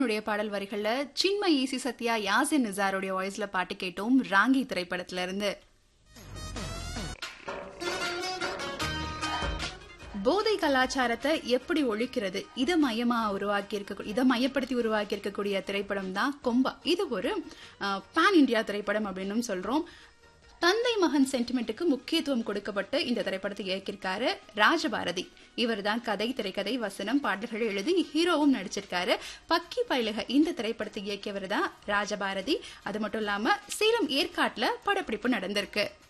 உடைய பாடல் வரிகள்ல சின்மயி ஈசி சத்யா யாசின் நிசாருடைய வாய்ஸ்ல பாட்டு கேட்டோம் ராங்கி திரைப்படத்துல இருந்து போதை கலாச்சாரத்தை எப்படி ஒழிக்கிறது இதை மையமா உருவாக்கி இருக்க இதை மையப்படுத்தி உருவாக்கி இருக்கக்கூடிய திரைப்படம் தான் கொம்பா இது ஒரு பேன் இந்தியா திரைப்படம் அப்படின்னு சொல்றோம் தந்தை மகன் சென்டிமெண்ட்டுக்கு முக்கியத்துவம் கொடுக்கப்பட்டு இந்த திரைப்படத்தை இயக்கியிருக்காரு ராஜபாரதி இவர் தான் கதை திரைக்கதை வசனம் பாடல்கள் எழுதி ஹீரோவும் நடிச்சிருக்காரு பக்கி பயிலுக இந்த திரைப்படத்தை இயக்கியவர் தான் ராஜபாரதி அது மட்டும் இல்லாம சேலம் ஏற்காட்டுல படப்பிடிப்பு நடந்திருக்கு